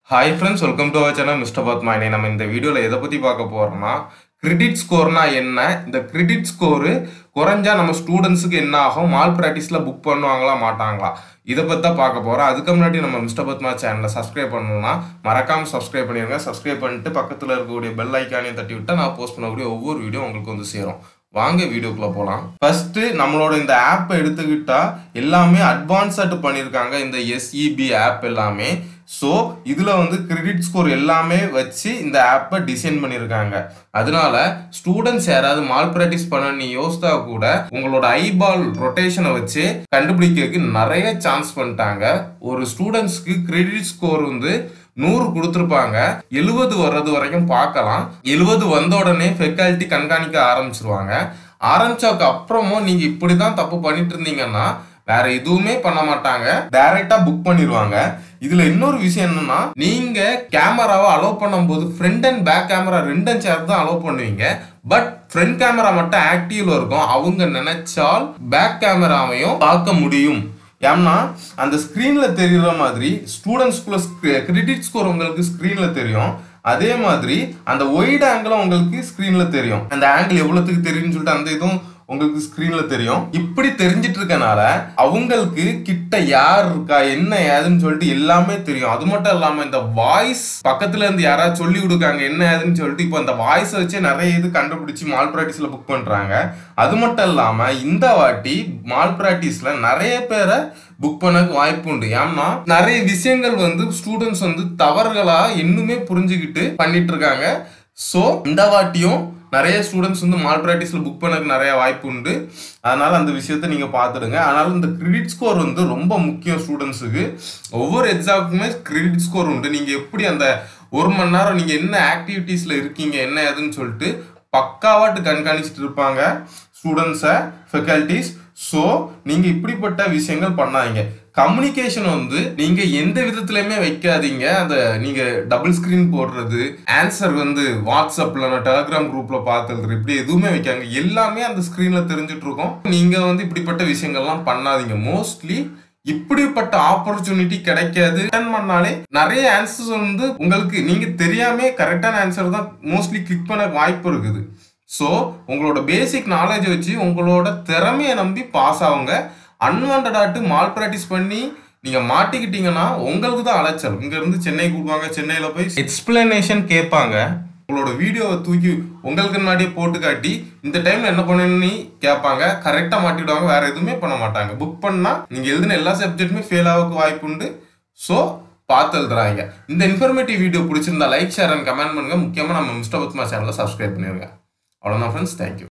hi friends welcome to our channel mister Padma இன்னைக்கு நம்ம இந்த வீடியோவில் எதை பற்றி பார்க்க போகிறோம்னா கிரெடிட் ஸ்கோர்னா என்ன இந்த கிரெடிட் ஸ்கோரு குறைஞ்சா நம்ம ஸ்டூடெண்ட்ஸுக்கு என்ன ஆகும் மால் ப்ராக்டிஸில் புக் பண்ணுவாங்களா மாட்டாங்களா இதை பற்றி தான் பார்க்க போகிறோம் அதுக்கு முன்னாடி நம்ம மிஸ்டர் பத்மா சேனலை சப்ஸ்கிரைப் பண்ணணும்னா மறக்காமல் சப்ஸ்கிரைப் பண்ணிடுங்க சப்ஸ்கிரைப் பண்ணிட்டு பக்கத்தில் இருக்கக்கூடிய பெல் ஐக்கானையும் தட்டி விட்டால் நான் போஸ்ட் பண்ணக்கூடிய ஒவ்வொரு வீடியோ உங்களுக்கு வந்து சேரும் வாங்க வீடியோக்குள்ள போகலாம் ஃபர்ஸ்ட் நம்மளோட இந்த ஆப்பை எடுத்துக்கிட்டா எல்லாமே அட்வான்ஸ்டு பண்ணியிருக்காங்க இந்த எஸ்இபி ஆப் எல்லாமே ஸோ இதில் வந்து கிரெடிட் ஸ்கோர் எல்லாமே வச்சு இந்த ஆப்பை டிசைன் பண்ணியிருக்காங்க அதனால ஸ்டூடெண்ட்ஸ் யாராவது மால் ப்ராக்டிஸ் பண்ண நீ யோசித்தா கூட உங்களோட ஐபால் ரொட்டேஷனை வச்சு கண்டுபிடிக்கிறதுக்கு நிறைய சான்ஸ் பண்ணிட்டாங்க ஒரு ஸ்டூடெண்ட்ஸ்க்கு கிரெடிட் ஸ்கோர் வந்து நூறு கொடுத்துருப்பாங்க எழுபது வர்றது வரைக்கும் பார்க்கலாம் எழுபது வந்த உடனே ஃபெக்காலிட்டி கண்காணிக்க ஆரம்பிச்சிருவாங்க ஆரம்பிச்சதுக்கு அப்புறமும் நீங்க இப்படிதான் தப்பு பண்ணிட்டு இருந்தீங்கன்னா வேற எதுவுமே பண்ண மாட்டாங்க டைரக்டா புக் பண்ணிடுவாங்க இதுல இன்னொரு விஷயம் என்னன்னா நீங்க கேமராவை அலோவ் பண்ணும்போது ஃப்ரண்ட் அண்ட் பேக் கேமரா ரெண்டும் சேர்த்து தான் அலோவ் பண்ணுவீங்க பட் ஃப்ரண்ட் கேமரா மட்டும் ஆக்டிவ்ல இருக்கும் அவங்க நினைச்சால் பேக் கேமராவையும் பார்க்க முடியும் ஏன்னா அந்த ஸ்க்ரீன்ல தெரியுற மாதிரி ஸ்டூடெண்ட்ஸ்குள்ள கிரெடிட் ஸ்கோர் உங்களுக்கு ஸ்க்ரீன்ல தெரியும் அதே மாதிரி அந்த ஒயிட் ஆங்கிளும் உங்களுக்கு ஸ்க்ரீன்ல தெரியும் அந்த ஆங்கிள் எவ்வளவுக்கு தெரியும்னு சொல்லிட்டு அந்த இதுவும் உங்களுக்கு ஸ்க்ரீன்ல தெரியும் இப்படி தெரிஞ்சிட்டு இருக்கனால அவங்களுக்கு கிட்ட யார் இருக்கா என்ன ஏதுன்னு சொல்லிட்டு எல்லாமே தெரியும் அது மட்டும் இல்லாம இந்த வாய்ஸ் பக்கத்துல இருந்து யாராவது சொல்லி கொடுக்காங்க என்ன ஏதுன்னு சொல்லிட்டு இப்போ அந்த வாய்ஸை வச்சு நிறைய இது கண்டுபிடிச்சு மால் ப்ராக்டிஸ்ல புக் பண்றாங்க அது மட்டும் இல்லாம இந்த வாட்டி மால் ப்ராக்டிஸ்ல நிறைய பேரை புக் பண்ணக்கு வாய்ப்பு உண்டு ஏன்னா நிறைய விஷயங்கள் வந்து ஸ்டூடெண்ட்ஸ் வந்து தவறுகளா இன்னுமே புரிஞ்சுக்கிட்டு பண்ணிட்டு இருக்காங்க ஸோ இந்த வாட்டியும் நிறைய ஸ்டூடெண்ட்ஸ் வந்து மால் ப்ராக்டிஸில் புக் பண்ணக்கு நிறைய வாய்ப்பு உண்டு அதனால அந்த விஷயத்த நீங்கள் பார்த்துடுங்க அதனால இந்த கிரெடிட் ஸ்கோர் வந்து ரொம்ப முக்கியம் ஸ்டூடெண்ட்ஸுக்கு ஒவ்வொரு எக்ஸாமுக்குமே கிரெடிட் ஸ்கோர் உண்டு நீங்கள் எப்படி அந்த ஒரு மணி நேரம் நீங்கள் என்ன ஆக்டிவிட்டீஸில் இருக்கீங்க என்ன ஏதுன்னு சொல்லிட்டு பக்காவாட்டு கண்காணிச்சிட்டு இருப்பாங்க ஸ்டூடெண்ட்ஸை ஃபெக்கல்டிஸ் ஸோ நீங்கள் இப்படிப்பட்ட விஷயங்கள் பண்ணாதீங்க கம்யூனிகேஷன் வந்து நீங்க எந்த விதத்துலயுமே வைக்காதீங்க அந்த நீங்க டபுள் ஸ்கிரீன் போடுறது ஆன்சர் வந்து வாட்ஸ்அப்ல டெலிகிராம் குரூப்ல பார்த்துறது இப்படி எதுவுமே வைக்காங்க எல்லாமே அந்த ஸ்கிரீன்ல தெரிஞ்சுட்டு இருக்கோம் நீங்க வந்து இப்படிப்பட்ட விஷயங்கள்லாம் பண்ணாதீங்க மோஸ்ட்லி இப்படிப்பட்ட ஆப்பர்ச்சுனிட்டி கிடைக்காது அட்டன் பண்ணாலே நிறைய ஆன்சர்ஸ் வந்து உங்களுக்கு நீங்க தெரியாம கரெக்டான ஆன்சர் தான் மோஸ்ட்லி கிளிக் பண்ண வாய்ப்பு இருக்குது ஸோ உங்களோட பேசிக் நாலேஜ் வச்சு உங்களோட திறமையை நம்பி பாஸ் ஆகுங்க அன்வான்டாட்டு மால் ப்ராக்டிஸ் பண்ணி நீங்க மாட்டிக்கிட்டீங்கன்னா உங்களுக்கு தான் அலைச்சல் இங்க இருந்து சென்னை கூடுவாங்க சென்னையில போய் எக்ஸ்பிளனேஷன் கேட்பாங்க உங்களோட வீடியோவை தூக்கி உங்களுக்கு முன்னாடியே போட்டு காட்டி இந்த டைம்ல என்ன பண்ணணும்னு கேட்பாங்க கரெக்டா மாட்டிடுவாங்க வேற எதுவுமே பண்ண மாட்டாங்க புக் பண்ணா நீங்க எழுதின எல்லா சப்ஜெக்ட்டுமே ஃபெயில் ஆக வாய்ப்பு உண்டு ஸோ பார்த்து எழுதுறாங்க இந்த இன்ஃபர்மேட்டிவ் வீடியோ பிடிச்சிருந்தா லைக் ஷேர் அண்ட் கமெண்ட் பண்ணுங்க முக்கியமா நம்ம மிஸ்டர் பத்மா சேனலை சப்ஸ்கிரைப் பண்ணிருங்க அவ்வளோதான் ஃப்ரெண்ட்ஸ் தேங்க்யூ